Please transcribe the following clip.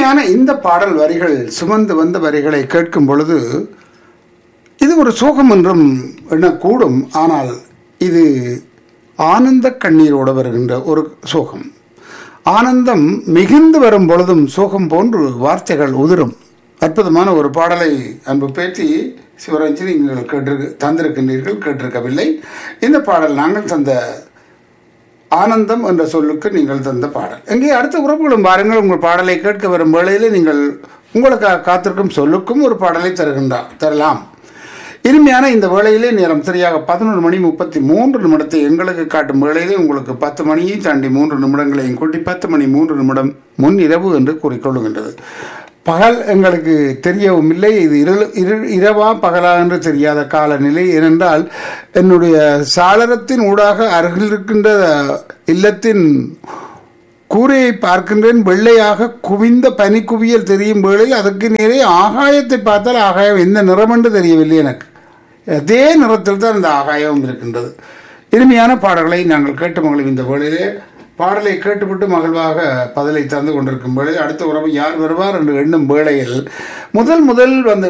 இனிமையான இந்த பாடல் வரிகள் சுமந்து வந்த வரிகளை கேட்கும் பொழுது இது ஒரு சோகம் என்றும் எண்ணக்கூடும் ஆனால் இது ஆனந்த கண்ணீரோடு வருகின்ற ஒரு சோகம் ஆனந்தம் மிகுந்து வரும் பொழுதும் சோகம் போன்று வார்த்தைகள் உதிரும் அற்புதமான ஒரு பாடலை அன்பு பேத்தி சிவரஞ்சன் நீங்கள் கேட்டிருக்க தந்திருக்கின்றீர்கள் கேட்டிருக்கவில்லை இந்த பாடல் நாங்கள் தந்த ஆனந்தம் என்ற சொல்லுக்கு நீங்கள் தந்த பாடல் எங்கே அடுத்த உறவுகளும் பாருங்கள் உங்கள் பாடலை கேட்க வரும் வேளையிலே நீங்கள் உங்களுக்கு காத்திருக்கும் சொல்லுக்கும் ஒரு பாடலை தருகின்றார் தரலாம் இனிமையான இந்த வேளையிலே நேரம் சரியாக பதினொரு மணி முப்பத்தி மூன்று நிமிடத்தை எங்களுக்கு காட்டும் வேளையிலே உங்களுக்கு பத்து மணியை தாண்டி மூன்று நிமிடங்களையும் கூட்டி பத்து மணி மூன்று நிமிடம் முன் இரவு என்று கூறிக்கொள்ளுகின்றது பகல் எங்களுக்கு தெரியவும் இல்லை இது இருள் இரு இரவா பகலா என்று தெரியாத காலநிலை ஏனென்றால் என்னுடைய சாளரத்தின் ஊடாக அருகில் இருக்கின்ற இல்லத்தின் கூரையை பார்க்கின்றேன் வெள்ளையாக குவிந்த பனிக்குவியல் தெரியும் வேளையில் அதற்கு நேரே ஆகாயத்தை பார்த்தால் ஆகாயம் எந்த நிறம் என்று தெரியவில்லை எனக்கு அதே நிறத்தில் தான் இந்த ஆகாயம் இருக்கின்றது இனிமையான பாடல்களை நாங்கள் கேட்டு மகளும் இந்த வேளையிலே பாடலை கேட்டுவிட்டு மகிழ்வாக பதிலை தந்து கொண்டிருக்கும் வேளையில் அடுத்த உறவு யார் வருவார் என்று எண்ணும் வேளையில் முதல் முதல் வந்து